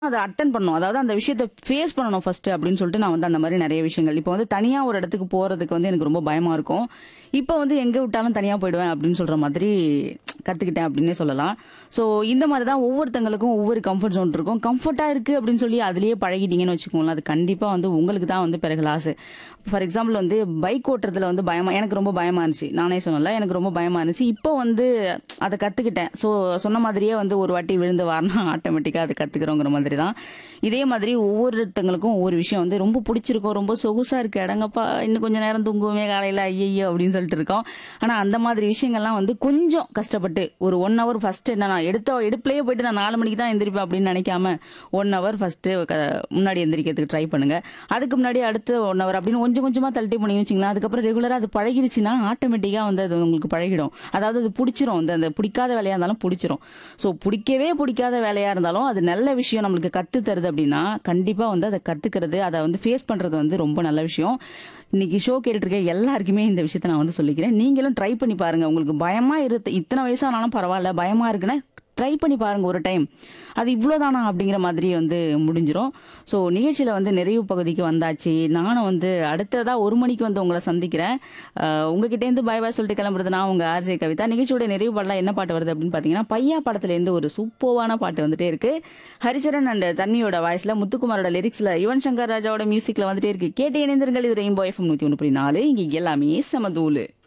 அதை அட்டன் பண்ணணும் அதாவது அந்த விஷயத்தை ஃபேஸ் பண்ணணும் ஃபர்ஸ்ட் அப்படின்னு சொல்லிட்டு நான் வந்து அந்த மாதிரி நிறைய விஷயங்கள் இப்போ வந்து தனியா ஒரு இடத்துக்கு போறதுக்கு வந்து எனக்கு ரொம்ப பயமா இருக்கும் இப்போ வந்து எங்க விட்டாலும் தனியா போயிடுவேன் அப்படின்னு சொல்ற மாதிரி கத்துக்கிட்டேன் அப்படின்னே சொல்லலாம் ஸோ இந்த மாதிரி தான் ஒவ்வொருத்தங்களுக்கும் ஒவ்வொரு கம்ஃபர்ட் ஜோன் இருக்கும் கம்ஃபர்ட்டா இருக்கு அப்படின்னு சொல்லி அதுலயே பழகிட்டீங்கன்னு வச்சுக்கோங்களேன் அது கண்டிப்பா வந்து உங்களுக்கு தான் வந்து பிறகு லாஸ் ஃபார் எக்ஸாம்பிள் வந்து பைக் ஓட்டுறதுல வந்து பயமா எனக்கு ரொம்ப பயமா இருந்துச்சு நானே சொன்னல எனக்கு ரொம்ப பயமா இருந்துச்சு இப்போ வந்து அதை கத்துக்கிட்டேன் ஸோ சொன்ன மாதிரியே வந்து ஒரு வாட்டி விழுந்து வரணும் ஆட்டோமேட்டிக்கா அதை கத்துக்கிறோங்கிற மாதிரி தான் இதே மாதிரி ஒவ்வொருத்தங்களுக்கும் ஒவ்வொரு விஷயம் வந்து ரொம்ப பிடிச்சிருக்கும் ரொம்ப சொகுசா இருக்கு இடங்கப்பா இன்னும் கொஞ்ச நேரம் தூங்குவோமே காலையில ஐயோ அப்படின்னு சொல்லிட்டு இருக்கோம் ஆனா அந்த மாதிரி விஷயங்கள்லாம் வந்து கொஞ்சம் கஷ்டப்பட்டு ஒரு ஒன் ஹவர் ஃபர்ஸ்ட் என்ன நான் எடுத்த எடுப்புலயே போயிட்டு நான் நாலு மணிக்கு தான் எந்திரிப்பேன் அப்படின்னு நினைக்காம ஒன் ஹவர் ஃபர்ஸ்ட் முன்னாடி எந்திரிக்கிறதுக்கு ட்ரை பண்ணுங்க அதுக்கு முன்னாடி அடுத்து ஒன் ஹவர் அப்படின்னு கொஞ்சம் கொஞ்சமா தள்ளி போனீங்கன்னு வச்சுங்களேன் அதுக்கப்புறம் ரெகுலரா அது பழகிடுச்சுன்னா ஆட்டோமேட்டிக்கா வந்து அது உங்களுக்கு பழகிடும் அதாவது அது பிடிச்சிரும் அந்த அந்த பிடிக்காத வேலையா இருந்தாலும் பிடிச்சிரும் ஸோ பிடிக்கவே பிடிக்காத வேலையா இருந்தாலும் அது நல்ல விஷயம் நம்மளுக்கு கத்து தருது அப்படின்னா கண்டிப்பா வந்து அதை கத்துக்கிறது அதை வந்து ஃபேஸ் பண்றது வந்து ரொம்ப நல்ல விஷயம் இன்னைக்கு ஷோ கேட்டுட்டு இருக்க எல்லாருக்குமே இந்த விஷயத்த நான் வந்து சொல்லிக்கிறேன் நீங்களும் ட்ரை பண்ணி பாருங்க உங்களுக்கு பயமா இரு இத்தனை வயசானாலும் பரவாயில்ல பயமா இருக்குன்னா ட்ரை பண்ணி பாருங்க ஒரு டைம் அது இவ்வளோதானா அப்படிங்கிற மாதிரி வந்து முடிஞ்சிரும் ஸோ நிகழ்ச்சியில் வந்து நிறைவு பகுதிக்கு வந்தாச்சு நானும் வந்து அடுத்ததா ஒரு மணிக்கு வந்து உங்களை சந்திக்கிறேன் அஹ் உங்ககிட்டேருந்து பாய் பாய் சொல்லிட்டு கிளம்புறது நான் உங்க ஆர்ஜே கவிதா நிகழ்ச்சியோட நிறைவு பாடலாம் என்ன பாட்டு வருது அப்படின்னு பார்த்தீங்கன்னா பையா படத்துலேருந்து ஒரு சூப்பர்வான பாட்டு வந்துட்டே இருக்கு ஹரிச்சரன் அண்ட் தன்னியோட வாய்ஸ்ல முத்துக்குமாரோட லிரிக்ஸ்ல யுவன் சங்கர் ராஜாவோட மியூசிக்ல வந்துட்டே இருக்கு கேட்டு இணைந்திருங்கள் இது ரெயின்போ எஃப்எம் நூற்றி ஒன்று புள்ளி நாலு இங்கே எல்லாமே சமதூளு